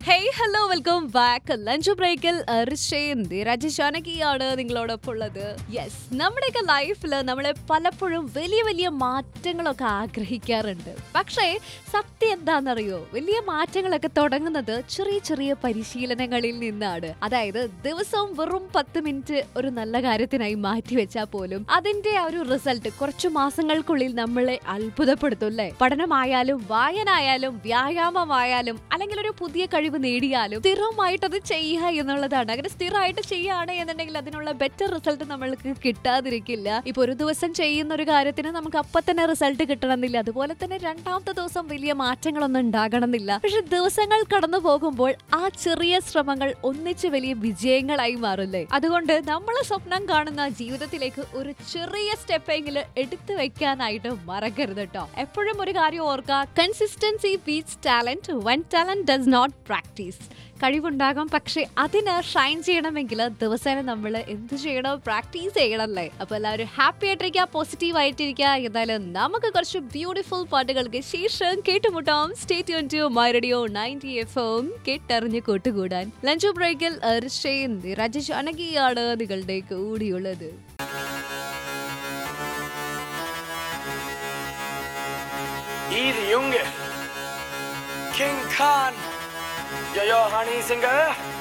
Hey hello welcome back lunch ബ്രേക്കിൽ ഋഷേന്തി രാജശാനകിയാണ് നിങ്ങളോടൊപ്പം ഉള്ളത് യെസ് നമ്മുടെയൊക്കെ ലൈഫിൽ നമ്മളെ പലപ്പോഴും വലിയ വലിയ മാറ്റങ്ങളൊക്കെ ആഗ്രഹിക്കാറുണ്ട് പക്ഷേ സത്യം എന്താണെന്നറിയോ വലിയ മാറ്റങ്ങളൊക്കെ തുടങ്ങുന്നത് ചെറിയ ചെറിയ പരിശീലനങ്ങളിൽ നിന്നാണ് അതായത് ദിവസവും വെറും പത്ത് മിനിറ്റ് ഒരു നല്ല കാര്യത്തിനായി മാറ്റി വെച്ചാൽ പോലും അതിന്റെ ആ ഒരു റിസൾട്ട് കുറച്ചു മാസങ്ങൾക്കുള്ളിൽ നമ്മളെ അത്ഭുതപ്പെടുത്തും അല്ലേ പഠനമായാലും വായനായാലും വ്യായാമമായാലും അല്ലെങ്കിൽ ഒരു പുതിയ കഴിവ് നേടിയാലും സ്ഥിരമായിട്ട് അത് ചെയ്യുക എന്നുള്ളതാണ് അങ്ങനെ സ്ഥിരമായിട്ട് ചെയ്യുകയാണ് എന്നുണ്ടെങ്കിൽ അതിനുള്ള ബെറ്റർ റിസൾട്ട് നമ്മൾക്ക് കിട്ടാതിരിക്കില്ല ഇപ്പൊ ഒരു ദിവസം ചെയ്യുന്ന ഒരു കാര്യത്തിന് നമുക്ക് അപ്പൊ തന്നെ റിസൾട്ട് കിട്ടണമെന്നില്ല അതുപോലെ തന്നെ രണ്ടാമത്തെ ദിവസം വലിയ മാറ്റങ്ങളൊന്നും ഉണ്ടാകണമെന്നില്ല പക്ഷെ ദിവസങ്ങൾ കടന്നു പോകുമ്പോൾ ആ ചെറിയ ശ്രമങ്ങൾ ഒന്നിച്ച് വലിയ വിജയങ്ങളായി മാറില്ലേ അതുകൊണ്ട് നമ്മൾ സ്വപ്നം കാണുന്ന ജീവിതത്തിലേക്ക് ഒരു ചെറിയ സ്റ്റെപ്പെങ്കിലും എടുത്തു വെക്കാനായിട്ട് മറക്കരുത് കേട്ടോ എപ്പോഴും ഒരു കാര്യം ഓർക്കുക consistency beats talent when talent does not practice കഴിവുണ്ടാകാം പക്ഷെ അതിന് ഷൈൻ ചെയ്യണമെങ്കിൽ ദിവസേന നമ്മൾ എന്ത് ചെയ്യണം പ്രാക്ടീസ് ചെയ്യണമല്ലേ അപ്പൊ എല്ലാവരും ഹാപ്പി ആയിട്ടിരിക്കുക പോസിറ്റീവ് ആയിട്ടിരിക്കുക എന്തായാലും നമുക്ക് കുറച്ച് ബ്യൂട്ടിഫുൾ പാട്ടുകൾക്ക് ശേഷം കേട്ടുമുട്ടാം stay tune to my radio ninety F M കേട്ടറിഞ്ഞ് കൂട്ടുകൂടാൻ ലഞ്ച് ബ്രേക്കിൽ അർഷേന്തി രാജേഷ് അനകിയാണ് നിങ്ങളുടെ കൂടിയുള്ളത് I de unge. King Khan. Jag gör han i sin gö.